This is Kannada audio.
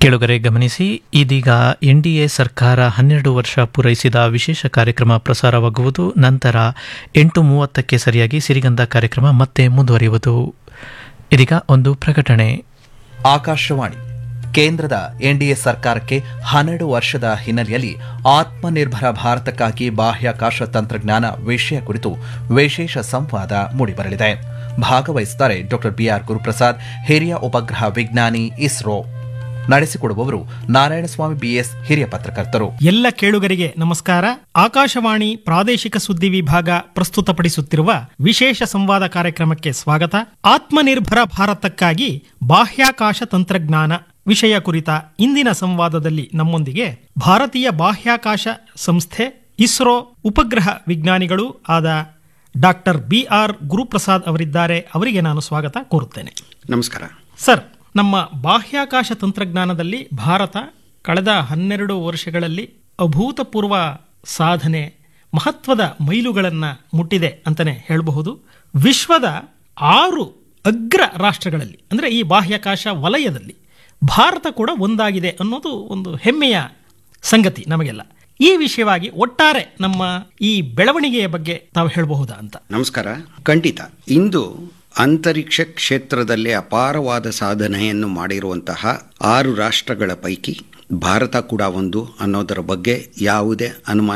ಕೇಳುಗರೆ ಗಮನಿಸಿ ಇದೀಗ ಎನ್ಡಿಎ ಸರ್ಕಾರ ಹನ್ನೆರಡು ವರ್ಷ ಪೂರೈಸಿದ ವಿಶೇಷ ಕಾರ್ಯಕ್ರಮ ಪ್ರಸಾರವಾಗುವುದು ನಂತರ ಎಂಟು ಮೂವತ್ತಕ್ಕೆ ಸರಿಯಾಗಿ ಸಿರಿಗಂಧ ಕಾರ್ಯಕ್ರಮ ಮತ್ತೆ ಮುಂದುವರಿಯುವುದು ಇದೀಗ ಒಂದು ಪ್ರಕಟಣೆ ಆಕಾಶವಾಣಿ ಕೇಂದ್ರದ ಎನ್ಡಿಎ ಸರ್ಕಾರಕ್ಕೆ ಹನ್ನೆರಡು ವರ್ಷದ ಹಿನ್ನೆಲೆಯಲ್ಲಿ ಆತ್ಮನಿರ್ಭರ ಭಾರತಕ್ಕಾಗಿ ಬಾಹ್ಯಾಕಾಶ ತಂತ್ರಜ್ಞಾನ ವಿಷಯ ಕುರಿತು ವಿಶೇಷ ಸಂವಾದ ಮೂಡಿಬರಲಿದೆ ಭಾಗವಹಿಸುತ್ತಾರೆ ಡಾಕ್ಟರ್ ಬಿಆರ್ ಗುರುಪ್ರಸಾದ್ ಹಿರಿಯ ಉಪಗ್ರಹ ವಿಜ್ಞಾನಿ ಇಸ್ರೋ ನಡೆಸಿಕೊಡುವವರು ನಾರಾಯಣಸ್ವಾಮಿ ಬಿಎಸ್ ಹಿರಿಯ ಪತ್ರಕರ್ತರು ಎಲ್ಲ ಕೇಳುಗರಿಗೆ ನಮಸ್ಕಾರ ಆಕಾಶವಾಣಿ ಪ್ರಾದೇಶಿಕ ಸುದ್ದಿ ವಿಭಾಗ ಪ್ರಸ್ತುತಪಡಿಸುತ್ತಿರುವ ವಿಶೇಷ ಸಂವಾದ ಕಾರ್ಯಕ್ರಮಕ್ಕೆ ಸ್ವಾಗತ ಆತ್ಮನಿರ್ಭರ ಭಾರತಕ್ಕಾಗಿ ಬಾಹ್ಯಾಕಾಶ ತಂತ್ರಜ್ಞಾನ ವಿಷಯ ಕುರಿತ ಇಂದಿನ ಸಂವಾದದಲ್ಲಿ ನಮ್ಮೊಂದಿಗೆ ಭಾರತೀಯ ಬಾಹ್ಯಾಕಾಶ ಸಂಸ್ಥೆ ಇಸ್ರೋ ಉಪಗ್ರಹ ವಿಜ್ಞಾನಿಗಳು ಆದ ಡಾಕ್ಟರ್ ಬಿ ಆರ್ ಗುರುಪ್ರಸಾದ್ ಅವರಿದ್ದಾರೆ ಅವರಿಗೆ ನಾನು ಸ್ವಾಗತ ಕೋರುತ್ತೇನೆ ನಮಸ್ಕಾರ ಸರ್ ನಮ್ಮ ಬಾಹ್ಯಾಕಾಶ ತಂತ್ರಜ್ಞಾನದಲ್ಲಿ ಭಾರತ ಕಳೆದ ಹನ್ನೆರಡು ವರ್ಷಗಳಲ್ಲಿ ಅಭೂತಪೂರ್ವ ಸಾಧನೆ ಮಹತ್ವದ ಮೈಲುಗಳನ್ನು ಮುಟ್ಟಿದೆ ಅಂತಲೇ ಹೇಳಬಹುದು ವಿಶ್ವದ ಆರು ಅಗ್ರ ರಾಷ್ಟ್ರಗಳಲ್ಲಿ ಅಂದರೆ ಈ ಬಾಹ್ಯಾಕಾಶ ವಲಯದಲ್ಲಿ ಭಾರತ ಕೂಡ ಒಂದಾಗಿದೆ ಅನ್ನೋದು ಒಂದು ಹೆಮ್ಮೆಯ ಸಂಗತಿ ನಮಗೆಲ್ಲ ಈ ವಿಷಯವಾಗಿ ಒಟ್ಟಾರೆ ನಮ್ಮ ಈ ಬೆಳವಣಿಗೆಯ ಬಗ್ಗೆ ತಾವು ಹೇಳಬಹುದಾ ಅಂತ ನಮಸ್ಕಾರ ಖಂಡಿತ ಇಂದು ಅಂತರಿಕ್ಷ ಕ್ಷೇತ್ರದಲ್ಲಿ ಅಪಾರವಾದ ಸಾಧನೆಯನ್ನು ಮಾಡಿರುವಂತಹ ಆರು ರಾಷ್ಟ್ರಗಳ ಪೈಕಿ ಭಾರತ ಕೂಡ ಒಂದು ಅನ್ನೋದರ ಬಗ್ಗೆ ಯಾವುದೇ ಅನುಮಾನ